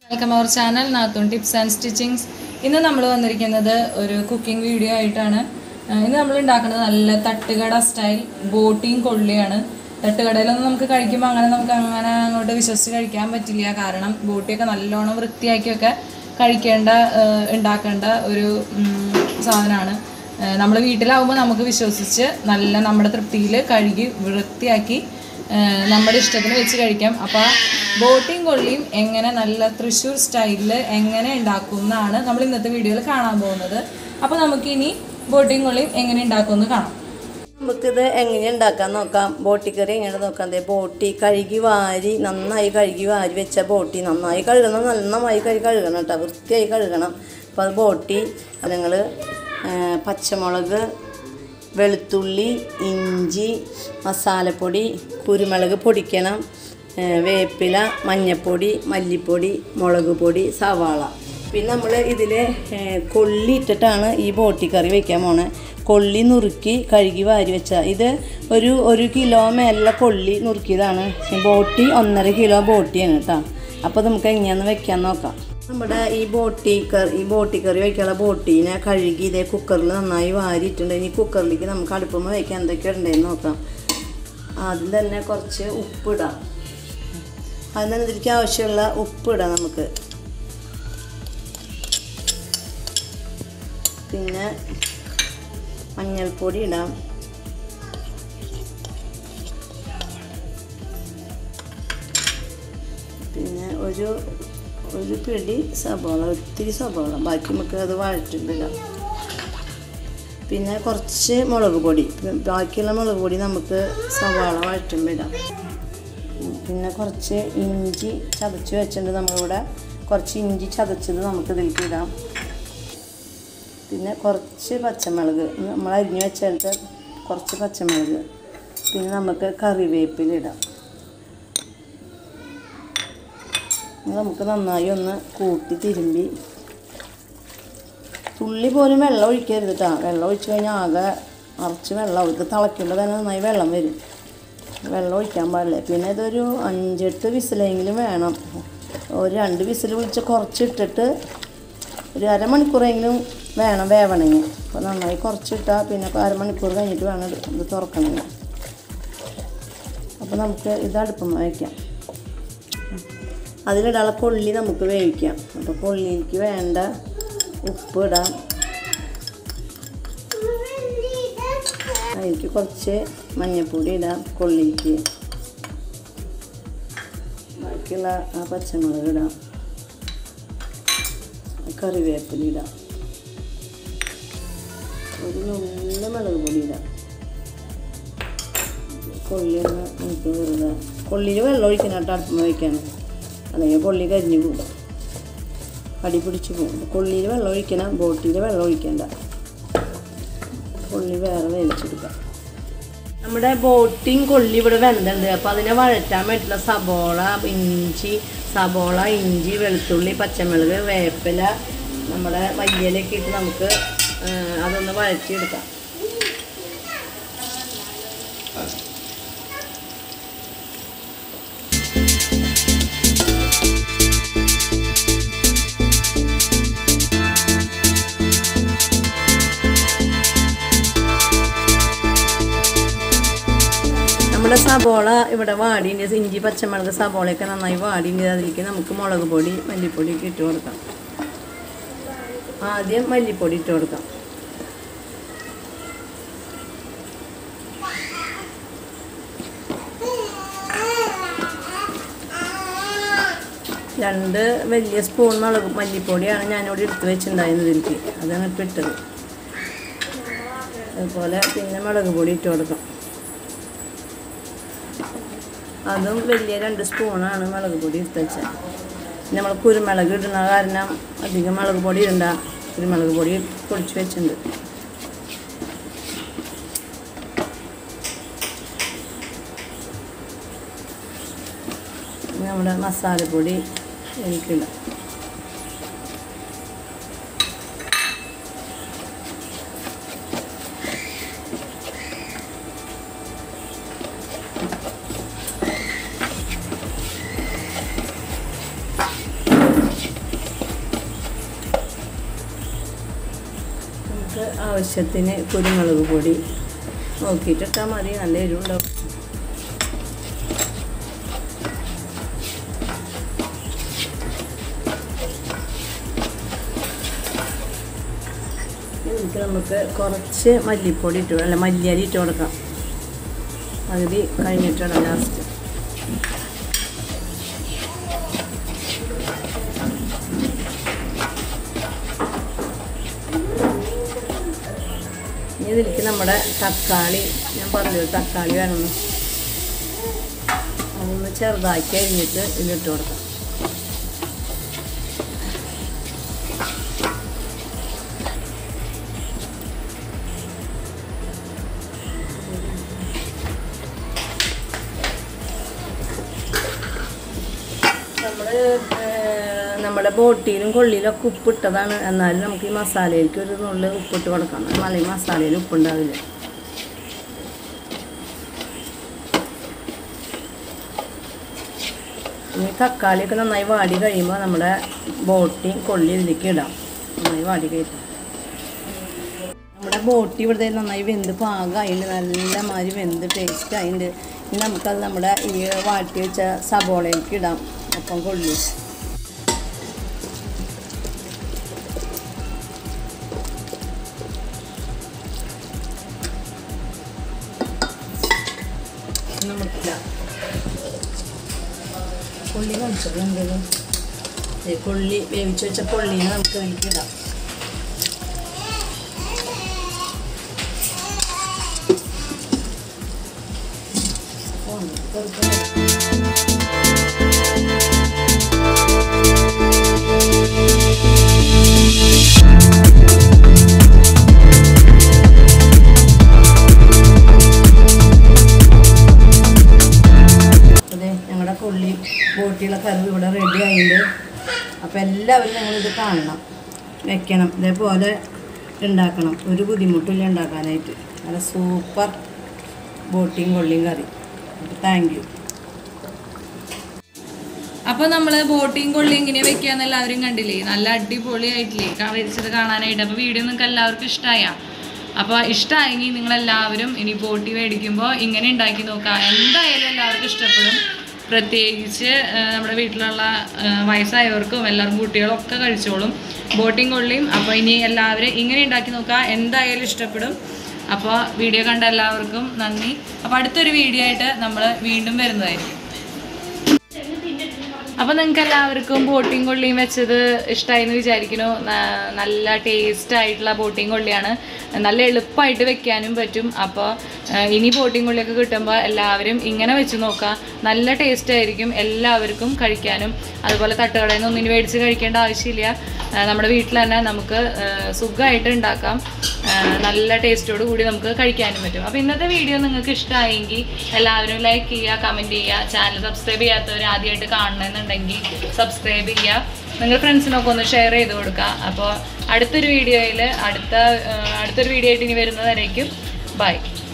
Welcome our channel നാത്തൂൺ tips and stitchings ഇന്ന് നമ്മൾ വന്നിരിക്കുന്നത് ഒരു കുക്കിംഗ് വീഡിയോ ആയിട്ടാണ് ആ, ഇന്ന് നമ്മൾ ഉണ്ടാക്കുന്നത് നല്ല തട്ടുകട സ്റ്റൈൽ ബോട്ടിയും കൊള്ളിയാണ് തട്ടുകടയിലൊന്നും നമുക്ക് കഴിക്കുമ്പോൾ അങ്ങനെ നമുക്ക് അങ്ങനെ അങ്ങോട്ട് വിശ്വസിച്ച് കഴിക്കാൻ പറ്റില്ല കാരണം ബോട്ടിയൊക്കെ നല്ലോണം വൃത്തിയാക്കിയൊക്കെ കഴിക്കേണ്ട ആ, ഉണ്ടാക്കേണ്ട ഒരു സാധനമാണ് നമ്മൾ വീട്ടിലാവുമ്പോൾ നമുക്ക് വിശ്വസിച്ച് നല്ല നമ്മുടെ തൃപ്തിയിൽ കഴുകി വൃത്തിയാക്കി ഏഹ് നമ്മുടെ ഇഷ്ടത്തിന് വെച്ച് കഴിക്കാം അപ്പോൾ ബോട്ടിയും കൊള്ളിയും എങ്ങനെ നല്ല തൃശ്ശൂർ സ്റ്റൈലിൽ എങ്ങനെ ഉണ്ടാക്കും എന്നാണ് നമ്മൾ ഇന്നത്തെ വീഡിയോയിൽ കാണാൻ പോകുന്നത് അപ്പോൾ നമുക്കിനി ബോട്ടിയും കൊള്ളിയും എങ്ങനെ ഉണ്ടാക്കുമെന്ന് കാണാം നമുക്കിത് എങ്ങനെ ഉണ്ടാക്കാൻ നോക്കാം ബോട്ടിക്കറി എങ്ങനെ നോക്കാം ദേ ബോട്ടി കഴുകി വാരി നന്നായി കഴുകി വാരി വെച്ച ബോട്ടി നന്നായി കഴുകണം നന്നായി കഴുകി കഴുകണം കേട്ടോ വൃത്തിയായി കഴുകണം അപ്പോൾ അത് ബോട്ടി നിങ്ങൾ പച്ചമുളക് വെളുത്തുള്ളി ഇഞ്ചി മസാലപ്പൊടി കുരുമുളക് പൊടിക്കണം ഏ, വേപ്പില മഞ്ഞൾപ്പൊടി മല്ലിപ്പൊടി മുളക് പൊടി സവാള പിന്നെ നമ്മൾ ഇതിൽ കൊള്ളി ഇട്ടിട്ടാണ് ഈ ബോട്ടി കറി വെക്കാൻ പോണേ കൊള്ളി നുറുക്കി കഴുകി വാരി വെച്ച ഇത് ഒരു ഒരു കിലോ മേലുള്ള കൊള്ളി നുറുക്കിയതാണ് ബോട്ടി ഒന്നര കിലോ ബോട്ടിയാണ് കേട്ടോ അപ്പോൾ നമുക്ക് എങ്ങനെയാന്ന് വെക്കാൻ നോക്കാം നമ്മുടെ ഈ ബോട്ടി കറി ഈ ബോട്ടി കറി വയ്ക്കാനുള്ള ബോട്ടീനെ കഴുകി ഇതേ കുക്കറിൽ നന്നായി വാരിയിട്ടുണ്ട് ഇനി കുക്കറിലേക്ക് നമുക്ക് അടുപ്പുമ്പോൾ വയ്ക്കാൻ എന്തൊക്കെ ഉണ്ടെന്ന് നോക്കാം ആദ്യം തന്നെ കുറച്ച് ഉപ്പിടാം അതിന് ഇതിലേക്ക് ആവശ്യമുള്ള ഉപ്പിടാം നമുക്ക് പിന്നെ മഞ്ഞൾപ്പൊടി ഇടാം പിന്നെ ഒരു ഒരു പിടി സബോള ഒത്തിരി സബോള ബാക്കി നമുക്ക് അത് വഴറ്റിട്ടിടാം പിന്നെ കുറച്ച് മുളക് പൊടി ബാക്കിയുള്ള മുളക് പൊടി നമുക്ക് സവാള വഴറ്റുമ്പോൾ ഇടാം പിന്നെ കുറച്ച് ഇഞ്ചി ചതച്ച് വെച്ചിട്ടുണ്ട് നമ്മളിവിടെ കുറച്ച് ഇഞ്ചി ചതച്ചത് നമുക്ക് ഇതിലേക്ക് ഇടാം പിന്നെ കുറച്ച് പച്ചമുളക് നമ്മൾ അരിഞ്ഞ് വെച്ചിട്ട് കുറച്ച് പച്ചമുളക് പിന്നെ നമുക്ക് കറിവേപ്പില ഇടാം ഇത് നമുക്ക് നന്നായി ഒന്ന് കൂട്ടി തിരുമ്പി തുള്ളി പോലും വെള്ളം ഒഴിക്കരുത് കേട്ടോ വെള്ളം ഒഴിച്ച് കഴിഞ്ഞാൽ ആകെ നിറച്ച് വെള്ളം ഇത് തിളയ്ക്കുമ്പോൾ തന്നെ നന്നായി വെള്ളം വരും വെള്ളം ഒഴിക്കാൻ പാടില്ല പിന്നെ ഇതൊരു അഞ്ചെട്ട് വിസിലെങ്കിലും വേണം ഒരു രണ്ട് വിസിൽ വിളിച്ച് കുറച്ചിട്ടിട്ട് ഒരു അരമണിക്കൂറെങ്കിലും വേണം വേവണമെങ്കിൽ അപ്പോൾ നന്നായി കുറച്ചിട്ടാൽ പിന്നെ അരമണിക്കൂർ കഴിഞ്ഞിട്ട് വേണം ഇത് ഇത് തുറക്കണമെങ്കിൽ അപ്പോൾ നമുക്ക് ഇത് അടുപ്പം വയ്ക്കാം അതിലിടാനുള്ള കൊള്ളി നമുക്ക് വേവിക്കാം അപ്പോൾ കൊള്ളിക്ക് വേണ്ട ഉപ്പ് ഇടാം അതിലേക്ക് കുറച്ച് മഞ്ഞൾപ്പൊടി ഇടാം കൊള്ളിക്ക് ബാക്കിയുള്ള ആ പച്ചമുളക് ഇടാം കറിവേപ്പില ഇടാം ഒരു നുള്ളു മുളക് പൊടി ഇടാം കൊള്ളി ഒന്ന് നമുക്ക് വെറുതെ കൊള്ളിയിൽ വെള്ളം ഒഴിക്കണം കേട്ടോ അടുപ്പം വയ്ക്കാൻ അല്ലെങ്കിൽ കൊള്ളി കരിഞ്ഞു പോകും അടി പിടിച്ച് പോകും കൊള്ളിയിൽ വെള്ളം ഒഴിക്കണം ബോട്ടിയിൽ വെള്ളം ഒഴിക്കണ്ട കൊള്ളി വേറെ വേവിച്ചെടുക്കാം നമ്മുടെ ബോട്ടിയും കൊള്ളി ഇവിടെ വെന്തുണ്ട് അപ്പോൾ അതിനെ വഴറ്റാൻ വേണ്ടിയിട്ടുള്ള സബോള ഇഞ്ചി സബോള ഇഞ്ചി വെളുത്തുള്ളി പച്ചമുളക് വേപ്പില നമ്മുടെ മല്ലിയിലൊക്കെ ഇട്ട് നമുക്ക് ആ, അതൊന്ന് വഴറ്റിയെടുക്കാം നമ്മുടെ സബോള ഇവിടെ വാടിൻ്റെ ഇഞ്ചി പച്ചമുളക് സബോളയൊക്കെ നന്നായി വാടിൻ്റെ അതിലേക്ക് നമുക്ക് മുളക് പൊടി മല്ലിപ്പൊടി ഒക്കെ ഇട്ട് കൊടുക്കാം ആദ്യം മല്ലിപ്പൊടി ഇട്ട് കൊടുക്കാം രണ്ട് വലിയ സ്പൂൺ മുളക് മല്ലിപ്പൊടിയാണ് ഞാനിവിടെ എടുത്ത് വെച്ചിട്ടുണ്ടായിരുന്നത് ഇതിലേക്ക് അതാണ് ഇപ്പം ഇട്ടത് അതുപോലെ പിന്നെ മുളക് പൊടി ഇട്ട് കൊടുക്കാം അതും വലിയ രണ്ട് സ്പൂണാണ് മുളക് പൊടി എടുത്ത് വെച്ചത് നമ്മൾ കുരുമുളക് ഇടുന്ന കാരണം അധികം മുളക് പൊടി ഇടണ്ട കുരുമുളക് പൊടി പൊടിച്ച് വെച്ചിട്ടുണ്ട് ഇനി നമ്മുടെ മസാലപ്പൊടി എനിക്കില്ല ആവശ്യത്തിന് കുരുമുളക് പൊടി നോക്കിയിട്ടിട്ടാൽ മതി നല്ല എരിവുണ്ടാവും ഇതിലേക്ക് നമുക്ക് കുറച്ച് മല്ലിപ്പൊടി ഇട്ട് അല്ല മല്ലിയരി ഇട്ട് കൊടുക്കാം പകുതി കഴിഞ്ഞിട്ടാണ് ലാസ്റ്റ് ഇനി ഇതിലേക്ക് നമ്മുടെ തക്കാളി ഞാൻ പറഞ്ഞു തക്കാളി വേണമെന്ന് അതൊന്ന് ചെറുതാക്കി അരിഞ്ഞിട്ട് ഇതിലിട്ട് കൊടുക്കാം നമ്മൾ നമ്മുടെ ബോട്ടിയിലും കൊള്ളിയിലും ഒക്കെ ഉപ്പിട്ടതാണ് എന്നാലും നമുക്ക് ഈ മസാലയിലേക്ക് ഒരു നുള്ളിൽ ഉപ്പിട്ട് കൊടുക്കണം നല്ല ഈ മസാലയിൽ ഉപ്പുണ്ടാവില്ല ഇനി തക്കാളിയൊക്കെ നന്നായി വാടി കഴിയുമ്പോൾ നമ്മുടെ ബോട്ടിയും കൊള്ളി ഇതിലേക്ക് ഇടാം നന്നായി വാടി കഴിയും നമ്മുടെ ബോട്ടി ഇവിടെ നന്നായി വെന്ത് പാകമായിട്ടുണ്ട് നല്ല മാതിരി വെന്ത് ടേസ്റ്റ് ആയിട്ടുണ്ട് ഇനി നമുക്കത് നമ്മുടെ ഈ വാട്ടി വെച്ച സബോളയിലേക്ക് ഇടാം ഒപ്പം കൊള്ളി നമുക്കിടാം കൊള്ളി കഴിച്ചത് എന്തെങ്കിലും ദേ കൊള്ളി വേവിച്ച് വെച്ച കൊള്ളീനെ നമുക്ക് അതിലേക്ക് ഇടാം ഒന്ന് കൊടുക്കണം. അതെ ഞങ്ങളുടെ കൊള്ളി ബോട്ടിയുള്ള കറി ഇവിടെ റെഡി ആയിട്ടുണ്ട് അപ്പോൾ എല്ലാവരും ഞങ്ങളിത് കാണണം വെക്കണം ഇതേപോലെ ഉണ്ടാക്കണം ഒരു ബുദ്ധിമുട്ടില്ല ഉണ്ടാക്കാനായിട്ട് നല്ല സൂപ്പർ ബോട്ടിയും കൊള്ളിയും കറി താങ്ക് യു അപ്പൊ നമ്മള് ബോട്ടിങ് കൊള്ളി എങ്ങനെ വെക്കാന്ന് എല്ലാവരും കണ്ടില്ലേ നല്ല അടിപൊളിയായിട്ടില്ലേ കാ- വെച്ചത് കാണാനായിട്ട് അപ്പൊ വീഡിയോ നിങ്ങൾക്ക് എല്ലാവർക്കും ഇഷ്ടമായ അപ്പൊ ഇഷ്ടമായെങ്കിൽ നിങ്ങൾ എല്ലാവരും ഇനി ബോട്ടി മേടിക്കുമ്പോൾ ഇങ്ങനെ ഉണ്ടാക്കി നോക്കുക എന്തായാലും എല്ലാവർക്കും ഇഷ്ടപ്പെടും പ്രത്യേകിച്ച് ആ, നമ്മുടെ വീട്ടിലുള്ള ആ, വയസ്സായവർക്കും എല്ലാവർക്കും കുട്ടികളും ഒക്കെ കഴിച്ചോളും ബോട്ടിങ് കൊള്ളിയും അപ്പോൾ ഇനി എല്ലാവരും ഇങ്ങനെ ഉണ്ടാക്കി നോക്കുക എന്തായാലും ഇഷ്ടപ്പെടും അപ്പോൾ വീഡിയോ കണ്ട എല്ലാവർക്കും നന്ദി അപ്പോൾ അടുത്തൊരു വീഡിയോ ആയിട്ട് നമ്മൾ വീണ്ടും വരുന്നതായിരിക്കും അപ്പോൾ നിങ്ങൾക്ക് എല്ലാവർക്കും ബോട്ടിങ് കൊള്ളിയും വെച്ചത് ഇഷ്ടമായി എന്ന് വിചാരിക്കുന്നു ന- നല്ല ടേസ്റ്റ് ആയിട്ടുള്ള ബോട്ടിങ് കൊള്ളിയാണ് നല്ല എളുപ്പമായിട്ട് വെക്കാനും പറ്റും അപ്പോൾ ഇനി ബോട്ടിങ് കൊള്ളിയൊക്കെ കിട്ടുമ്പോൾ എല്ലാവരും ഇങ്ങനെ വെച്ച് നോക്കുക നല്ല ടേസ്റ്റ് ആയിരിക്കും എല്ലാവർക്കും കഴിക്കാനും അതുപോലെ തട്ടുകടയിൽ നിന്ന് ഒന്നിന് മേടിച്ച് കഴിക്കേണ്ട ആവശ്യമില്ല ആ, നമ്മുടെ വീട്ടിൽ തന്നെ നമുക്ക് സുഖമായിട്ട് ഉണ്ടാക്കാം ആ, നല്ല ടേസ്റ്റോട് കൂടി നമുക്ക് കഴിക്കാനും പറ്റും അപ്പോൾ ഇന്നത്തെ വീഡിയോ നിങ്ങൾക്ക് ഇഷ്ടമായെങ്കിൽ എല്ലാവരും ലൈക്ക് ചെയ്യുക കമൻറ്റ് ചെയ്യുക ചാനൽ സബ്സ്ക്രൈബ് ചെയ്യാത്തവർ ആദ്യമായിട്ട് കാണണമെന്നുണ്ടെങ്കിൽ സബ്സ്ക്രൈബ് ചെയ്യുക നിങ്ങൾ ഫ്രണ്ട്സിനൊക്കെ ഒന്ന് ഷെയർ ചെയ്ത് കൊടുക്കുക അപ്പോൾ അടുത്തൊരു വീഡിയോയിൽ അടുത്ത ആ, അടുത്തൊരു വീഡിയോ ആയിട്ട് ഇനി വരുന്നതായിരിക്കും ബൈ